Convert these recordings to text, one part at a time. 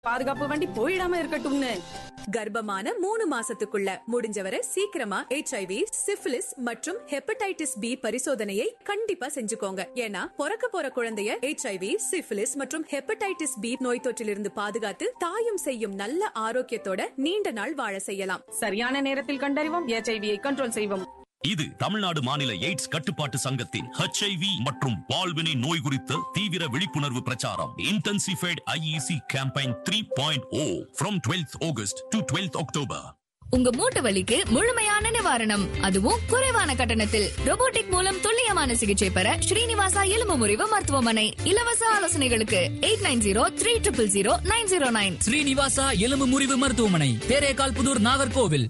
பாதுகாப்பு வண்டி போயிடாம இருக்கட்டும்னு கர்ப்பமான மூணு மாசத்துக்குள்ள முடிஞ்சவரை சீக்கிரமா ஹெச்ஐவி சிஃபிலிஸ் மற்றும் ஹெப்படைட்டிஸ் பி பரிசோதனையை கண்டிப்பா செஞ்சுக்கோங்க ஏன்னா பிறக்க போற குழந்தைய ஹெச்ஐவி சிஃபிலிஸ் மற்றும் ஹெப்படைட்டிஸ் பி நோய் தொற்றிலிருந்து பாதுகாத்து தாயும் செய்யும் நல்ல ஆரோக்கியத்தோட நீண்ட நாள் வாழ செய்யலாம் சரியான நேரத்தில் கண்டறிவோம் எச்ஐவியை கண்ட்ரோல் செய்வோம் இது தமிழ்நாடு மாநில எய்ட்ஸ் கட்டுப்பாட்டு சங்கத்தின் HIV மற்றும் பால்வினை நோய் குறித்த தீவிர விழிப்புணர்வு பிரச்சாரம் intensified IEC campaign three point O from twelfth August to twelfth October உங்க மூட்டு வலிக்கு முழுமையான நிவாரணம் அதுவும் குறைவான கட்டணத்தில் robotic மூலம் துல்லியமான சிகிச்சை பெற ஸ்ரீனிவாசா எலும்பு முறிவு மருத்துவமனை இலவச ஆலோசனைகளுக்கு eight nine zero three triple zero nine zero nine Srinivasa எலும்பு முறிவு மருத்துவமனை தேரேகால் புதூர் நாகர்கோவில்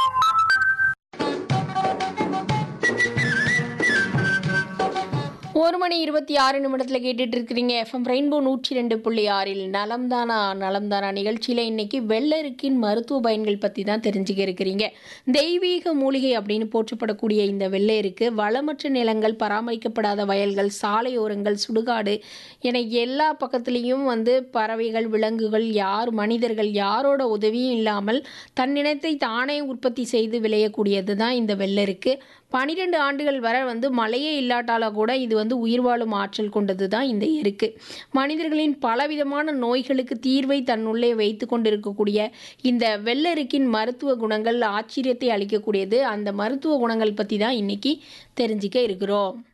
ஒரு மணி இருபத்தி ஆறு நிமிடத்தில் கேட்டுட்டு இருக்கிறீங்க எஃப்எம் ரெயின்போ நூற்றி ரெண்டு புள்ளி ஆறில் நலம்தானா நலம்தானா நிகழ்ச்சியில் இன்னைக்கு வெள்ளருக்கின் மருத்துவ பயன்கள் பற்றி தான் தெரிஞ்சுக்க இருக்கிறீங்க தெய்வீக மூலிகை அப்படின்னு போற்றப்படக்கூடிய இந்த வெள்ளருக்கு வளமற்ற நிலங்கள் பராமரிக்கப்படாத வயல்கள் சாலையோரங்கள் சுடுகாடு என எல்லா பக்கத்துலேயும் வந்து பறவைகள் விலங்குகள் யார் மனிதர்கள் யாரோட உதவியும் இல்லாமல் தன்னினத்தை தானே உற்பத்தி செய்து விளையக்கூடியது தான் இந்த வெள்ளருக்கு பனிரெண்டு ஆண்டுகள் வரை வந்து மழையே இல்லாட்டால கூட இது வந்து உயிர் வாழும் ஆற்றல் கொண்டது தான் இந்த எருக்கு மனிதர்களின் பலவிதமான நோய்களுக்கு தீர்வை தன்னுள்ளே வைத்து கொண்டிருக்கக்கூடிய இந்த வெள்ளெருக்கின் மருத்துவ குணங்கள் ஆச்சரியத்தை அளிக்கக்கூடியது அந்த மருத்துவ குணங்கள் பற்றி தான் இன்னைக்கு தெரிஞ்சுக்க இருக்கிறோம்